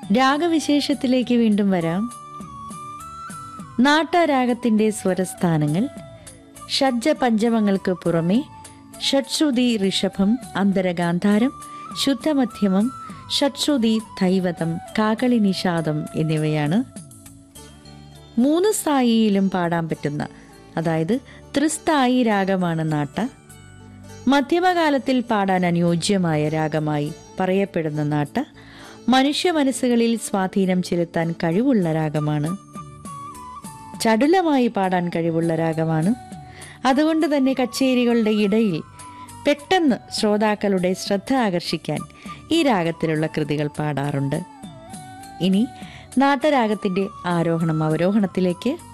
രാഗവിശേഷത്തിലേക്ക് വീണ്ടും വരാം നാട്ടരാഗത്തിൻ്റെ സ്വരസ്ഥാനങ്ങൾ ഷഡ്ജ പഞ്ചമങ്ങൾക്ക് പുറമെ ഷഡ്ശ്രുതി ഋഷഭം അന്തരഗാന്ധാരം ശുദ്ധമധ്യമം ഷഡ്ശ്രുതി ദൈവതം കാകളി നിഷാദം എന്നിവയാണ് മൂന്ന് സ്ഥായിയിലും പാടാൻ പറ്റുന്ന അതായത് ത്രിസ്ഥായി രാഗമാണ് നാട്ട മധ്യമകാലത്തിൽ പാടാൻ അനുയോജ്യമായ രാഗമായി പറയപ്പെടുന്ന നാട്ട മനുഷ്യ മനസ്സുകളിൽ സ്വാധീനം ചെലുത്താൻ കഴിവുള്ള രാഗമാണ് ചടുലമായി പാടാൻ കഴിവുള്ള രാഗമാണ് അതുകൊണ്ട് തന്നെ കച്ചേരികളുടെ ഇടയിൽ പെട്ടെന്ന് ശ്രോതാക്കളുടെ ശ്രദ്ധ ആകർഷിക്കാൻ ഈ രാഗത്തിലുള്ള കൃതികൾ പാടാറുണ്ട് ഇനി നാട്ടരാഗത്തിൻ്റെ ആരോഹണം അവരോഹണത്തിലേക്ക്